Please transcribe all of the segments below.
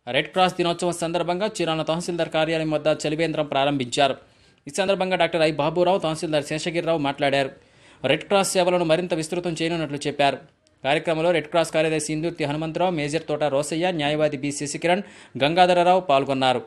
red cross దినోత్సవం సందర్భంగా చీరాల తహసీల్దార్ కార్యాలయం వద్ద చలివేంద్రం ప్రారంభించారు ఈ సందర్భంగా డాక్టర్ ఐ బాబురావు తహసీల్దార్ శేషగిరిరావు మాట్లాడారు రెడ్ క్రాస్ సేవలను మరింత విస్తృతం చేయనున్నట్లు చెప్పారు కార్యక్రమంలో రెడ్ క్రాస్ కార్యదర్శి ఇందుర్తి హనుమంతరావు మేజర్ తోట రోసయ్య న్యాయవాది బి శశికిరణ్ గంగాధరరావు పాల్గొన్నారు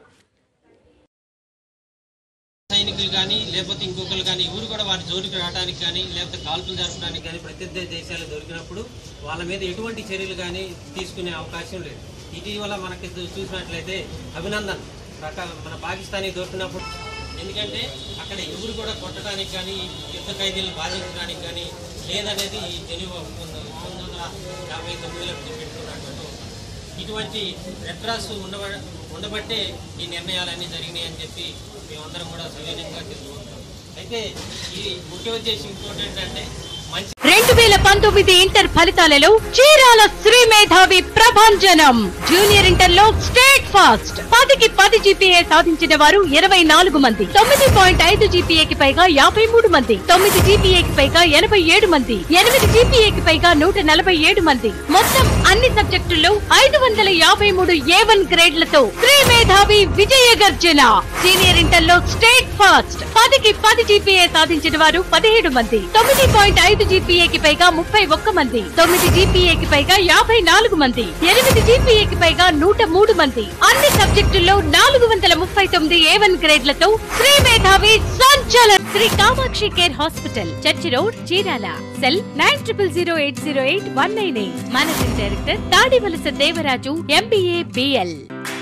సైనికులు కానీ లేకపోతే ఇంకొకరు కానీ ఎవరు కూడా వారి జోలికి రావడానికి కానీ లేకపోతే కాల్పులు జరపడానికి కానీ ప్రత్యర్థి దేశాలు దొరికినప్పుడు వాళ్ళ మీద ఎటువంటి చర్యలు కానీ తీసుకునే అవకాశం లేదు ఇటీవల మనకి చూసినట్లయితే అభినందన్ రకాల మన పాకిస్తానీ దొరికినప్పుడు ఎందుకంటే అక్కడ ఎవరు కూడా కొట్టడానికి కానీ యుద్ధ ఖైదీలను బాధించడానికి కానీ లేదనేది ఈ జెనీవా ఒప్పందం పంతొమ్మిది వందల యాభై తొమ్మిదిలో పెట్టుకున్నట్టు ఇటువంటి రెడ్ క్రాస్ ఉండబ ఉండబట్టే ఈ నిర్ణయాలన్నీ జరిగినాయి అని చెప్పి మేమందరం కూడా సవినయంగా తెలుసుకుంటాం అయితే ఈ ముఖ్య ఉద్దేశం ఇంకోటి ఏంటంటే మంచి రెండు వేల పంతొమ్మిది ఇంటర్ ఫలితాలలో చీరాల శ్రీ మేధావి ప్రభంజనం జూనియర్ ఇంటర్ లో స్టేట్ ఫాస్ట్ పదికి పది జీపీఏ సాధించిన వారు ఇరవై నాలుగు మంది తొమ్మిది పాయింట్ ఐదు జీపీఏకి పైగా యాభై మూడు మంది తొమ్మిది జీపీఏకి పైగా ఎనభై ఏడు మంది ఎనిమిది జీపీఏకి పైగా నూట నలభై ఏడు మంది మొత్తం అన్ని సబ్జెక్టుల్లో ఐదు వందల యాభై మూడు ఏ వన్ గ్రేడ్లతో శ్రీ మేధావి విజయ గర్జన సీనియర్ ఇంటర్ లో స్టేట్ ఫాస్ట్ పదికి పది జీపీఏ సాధించిన వారు పదిహేడు మంది తొమ్మిది పాయింట్ ఐదు జీపీఏకి పైగా ముప్పై ఒక్క మంది తొమ్మిది జీపీఏకి పైగా యాభై నాలుగు మంది ఎనిమిది జీపీఏకి పైగా నూట మూడు మంది అన్ని సబ్జెక్టుల్లో నాలుగు వందల ముప్పై తొమ్మిది ఏ వన్ గ్రేడ్లతో శ్రీ మేధావి సంచలన్ Sri Kamakshi care hospital church road Chirala cell nine triple zero eight zero eight one nine eight managing director Tadivalasa Devaraju MBA BL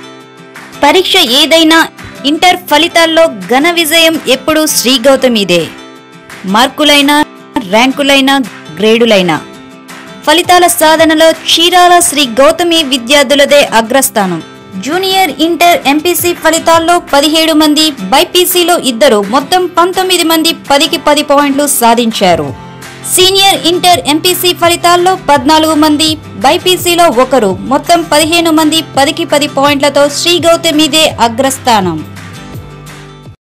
పరీక్ష ఏదైనా ఇంటర్ ఫలితాల్లో ఘన విజయం ఎప్పుడూ శ్రీ గౌతమిదే మార్కులైనా ర్యాంకులైనా గ్రేడులైనా ఫలితాల సాధనలో చీరాల శ్రీ గౌతమి విద్యార్థులదే అగ్రస్థానం జూనియర్ ఇంటర్ ఎంపీసీ ఫలితాల్లో పదిహేడు మంది బైపీసీలో ఇద్దరు మొత్తం పంతొమ్మిది మంది పదికి పది పాయింట్లు సాధించారు సీనియర్ ఇంటర్ ఎంపీసీ ఫలితాల్లో పద్నాలుగు మంది బైపీసీలో ఒకరు మొత్తం పదిహేను మంది పదికి పది పాయింట్లతో శ్రీ గౌతమిదే అగ్రస్థానం